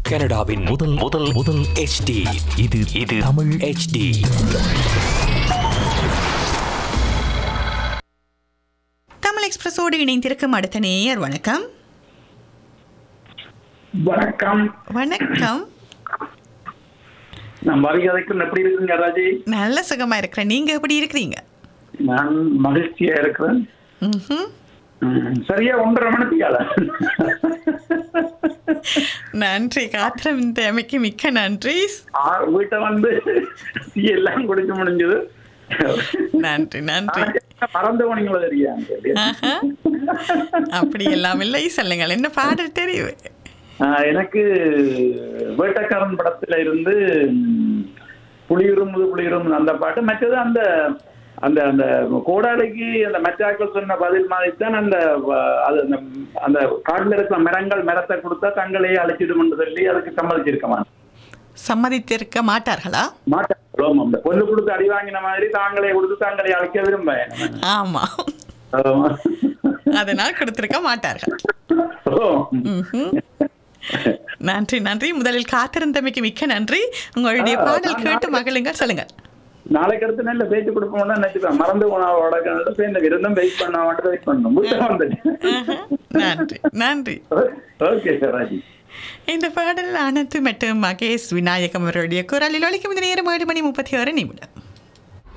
கனடாவின் முதல் முதல் முதல் HD இது இது தமிழ் HD தமிழ் எக்ஸ்பிரஸோடு இணைந்திருக்கும் அடுத்த நேயர் வணக்கம் வணக்கம் வணக்கம் நான் மரியாதைக்கு எப்படி இருக்குங்க ராஜி நல்ல சுகமா இருக்கிறேன் நீங்க எப்படி இருக்கிறீங்க நான் மகிழ்ச்சியா இருக்கிறேன் ம்ஹும். ம், சரியா ஒன்றரை மணித்தியால நன்றி காத்திரம் இந்த அமைக்கு மிக்க நன்றி வீட்டை வந்து டீ எல்லாம் குடிக்க முடிஞ்சது நன்றி நன்றி மறந்து போனீங்களோ தெரியா ஆஹா. அப்படி எல்லாம் இல்லை சொல்லுங்கள் என்ன பாடல் தெரியும் ஆஹ், எனக்கு வேட்டக்காரன் படத்துல இருந்து ம், புலியுறும்புது புலியுறும்புது அந்த பாட்டு மற்றது அந்த அந்த அந்த கோடாலிக்கு அந்த மெச்சாக்கள் சொன்ன பதில் மாதிரி தான் அந்த வ- அது அந்த அந்த காட்டுல இருக்கிற மரங்கள் மரத்தை கொடுத்தா தங்களையே அழைச்சிடும் சொல்லி அதுக்கு சம்மதிச்சிருக்கமா சம்மதித்திருக்க மாட்டார்களா மாட்டாங்க அந்த பொண்ணு கொடுத்து அடி வாங்கின மாதிரி தாங்களே கொடுத்து தாங்களே அழைக்க விரும்ப ஆமா அதனால் கொடுத்திருக்க மாட்டார்கள் ம்ஹும். நன்றி நன்றி முதலில் காத்திருந்தமைக்கு மிக்க நன்றி உங்களுடைய ஆ, பாடல் நான் கேட்டு மகளுங்கள் சொல்லுங்கள் நாளைக்கு அடுத்து நல்ல பேச்சு கொடுப்போம்னா நினைச்சுப்பேன் மறந்து போனவோட சேர்ந்து விருந்தம் வெயிட் பண்ண வந்துட்டு வெயிட் பண்ணணும் வீட்டுல வந்துட்டு ஆஹா. நன்றி நன்றி ஓகே சார் ராஜி இந்த பாடல் அனைத்து மற்றும் மகேஷ் விநாயகம் அவருடைய குரலில் ஒழிக்கும் இந்த நேரம் ஏழு மணி முப்பத்தி ஆறு நிமிடம்